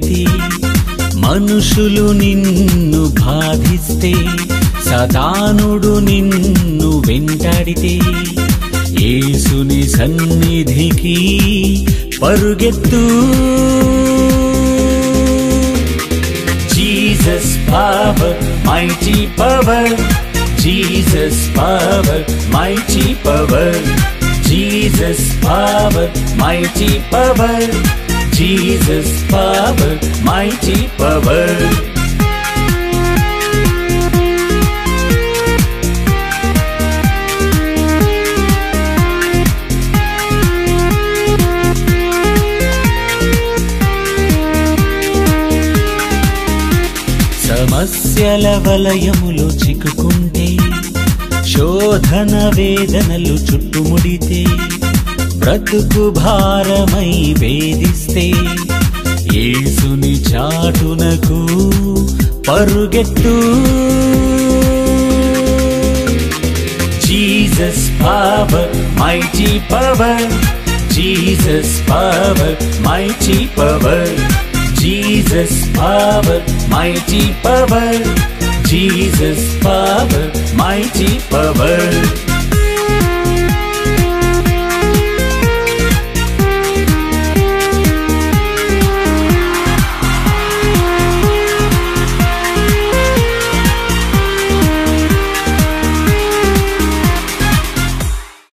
వెంటాడితే మనుషులు నిన్ను బాధిస్తే సతానుడు నిన్ను వెంటాడితే యేసుని సన్నిధికి పరుగెత్తు Jesus power, mighty power. Jesus power, mighty power. Jesus power, mighty power. Jesus power, mighty power. సమస్యల వలయములో చిక్కుకుంటే శోధన వేదనలు చుట్టుముడితే బ్రతుకు భారమై వేధిస్తే యేసుని చాటునకు పరుగెత్తు Jesus power, mighty power. Jesus power, mighty power. Jesus power, mighty power. Jesus power, mighty power.